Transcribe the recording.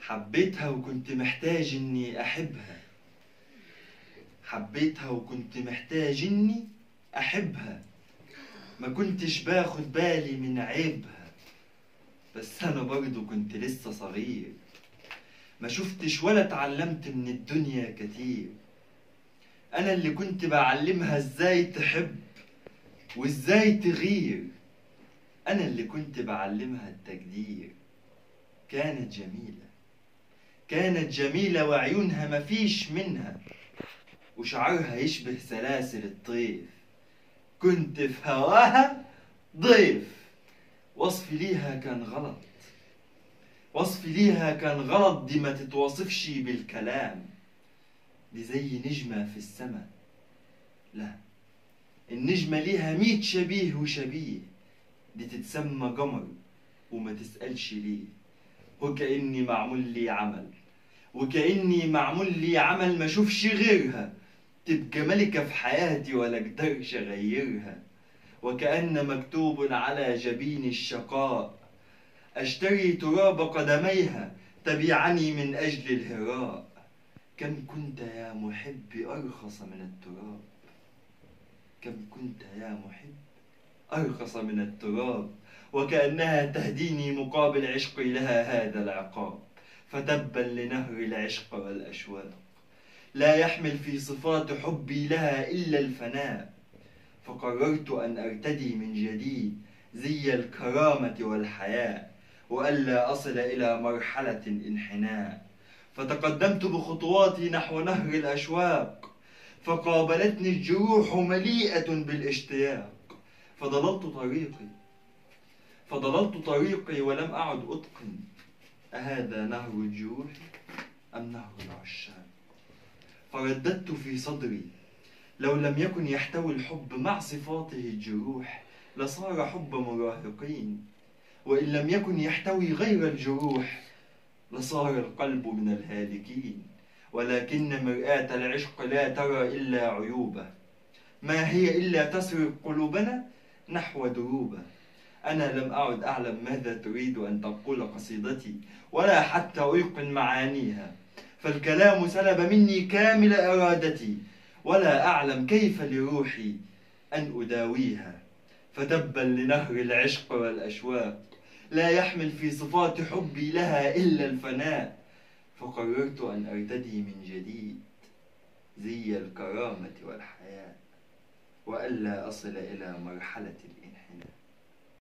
حبيتها وكنت محتاج اني احبها حبيتها وكنت محتاج اني احبها ما كنتش باخد بالي من عيبها بس انا برضو كنت لسه صغير ما شفتش ولا اتعلمت من الدنيا كتير انا اللي كنت بعلمها ازاي تحب وازاي تغير انا اللي كنت بعلمها التقدير كانت جميلة كانت جميلة وعيونها مفيش منها وشعرها يشبه سلاسل الطيف كنت في هواها ضيف وصفي ليها كان غلط وصفي ليها كان غلط دي ما تتوصفش بالكلام دي زي نجمة في السماء لا النجمة ليها ميت شبيه وشبيه دي تتسمى قمر وما تسألش ليه وكأني معمول لي عمل وكأني معمول لي عمل ما اشوفش غيرها تبقى ملكة في حياتي ولا اقدرش اغيرها وكأن مكتوب على جبين الشقاء اشتري تراب قدميها تبيعني من اجل الهراء كم كنت يا محبي ارخص من التراب كم كنت يا محب ارخص من التراب وكأنها تهديني مقابل عشقي لها هذا العقاب فتبا لنهر العشق والأشواق لا يحمل في صفات حبي لها إلا الفناء فقررت أن أرتدي من جديد زي الكرامة والحياء وألا أصل إلى مرحلة الانحناء فتقدمت بخطواتي نحو نهر الأشواق فقابلتني الجروح مليئة بالاشتياق فضللت طريقي فضللت طريقي ولم أعد أتقن أهذا نهر الجروح أم نهر العشاق فرددت في صدري لو لم يكن يحتوي الحب مع صفاته الجروح لصار حب مراهقين وإن لم يكن يحتوي غير الجروح لصار القلب من الهالكين ولكن مرآة العشق لا ترى إلا عيوبه ما هي إلا تسرق قلوبنا نحو دروبه أنا لم أعد أعلم ماذا تريد أن تقول قصيدتي ولا حتى أيقن معانيها فالكلام سلب مني كامل إرادتي ولا أعلم كيف لروحي أن أداويها فتبا لنهر العشق والأشواق لا يحمل في صفات حبي لها إلا الفناء فقررت أن أرتدي من جديد زي الكرامة والحياة وألا أصل إلى مرحلة الإيمان